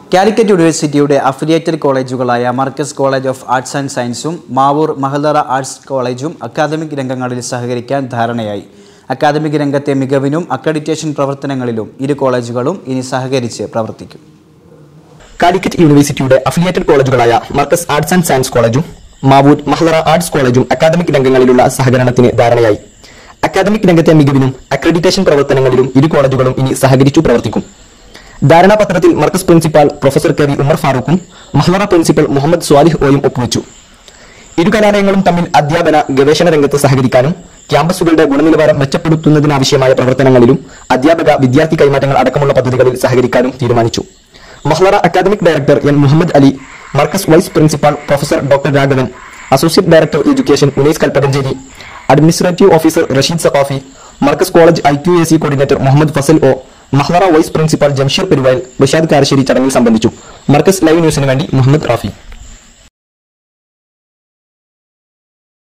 കാലിക്കറ്റ് യൂണിവേഴ്സിറ്റിയുടെ അഫിലിയേറ്റഡ് കോളേജുകളായ Markaz college of arts and സയൻസും മാവൂർ മഹദറ ആർട്സ് കോളേജും അക്കാദമിക് രംഗങ്ങളിൽ സഹകരിക്കാൻ ധാരണയായി അക്കാദമിക് രംഗത്തെ മികവിനും അക്രഡിറ്റേഷൻ പ്രവർത്തനങ്ങളിലും ഇരു കോളേജുകളും ഇനി സഹകരിച്ച് പ്രവർത്തിക്കും കാലിക്കറ്റ് യൂണിവേഴ്സിറ്റിയുടെ അഫിലിയേറ്റഡ് കോളേജുകളായ മർക്കസ് ആർട്സ് ആൻഡ് സയൻസ് കോളേജും മാവൂർ മഹ്ലറ ആർട്സ് കോളേജും അക്കാദമിക് രംഗങ്ങളിലുള്ള സഹകരണത്തിന് ധാരണയായി അക്കാദമിക് രംഗത്തെ മികവിനും അക്രഡിറ്റേഷൻ പ്രവർത്തനങ്ങളിലും ഇരു കോളേജുകളും ഇനി സഹകരിച്ചു പ്രവർത്തിക്കും ധാരണാപത്രത്തിൽ Markaz principal professor K V Umar ഫാറൂഖും മഹ്ലറ പ്രിൻസിപ്പൽ മുഹമ്മദ് സ്വാലിഹ് ഓയും ഒപ്പുവച്ചു ഇരു കലാലയങ്ങളും തമ്മിൽ അധ്യാപന ഗവേഷണ രംഗത്ത് സഹകരിക്കാനും ക്യാമ്പസുകളുടെ ഗുണനിലവാരം മെച്ചപ്പെടുത്തുന്നതിനാവശ്യമായ പ്രവർത്തനങ്ങളിലും അധ്യാപക വിദ്യാർത്ഥി കൈമാറ്റങ്ങൾ അടക്കമുള്ള പദ്ധതികളിൽ സഹകരിക്കാനും തീരുമാനിച്ചു Mahlara academic director N Muhammad Ali Markaz vice principal professor doctor Raghavan associate director education Unais Kalpakanchery administrative officer Rasheed Saqafi Markaz college I Q A C coordinator Muhammad Fasal O Mahlara vice principal Jamsheer Peruvayal Bashad Karassery ചടങ്ങിൽ സംബന്ധിച്ചു മർക്കസ് ലൈവ് ന്യൂസിന് വേണ്ടി മുഹമ്മദ് റാഫി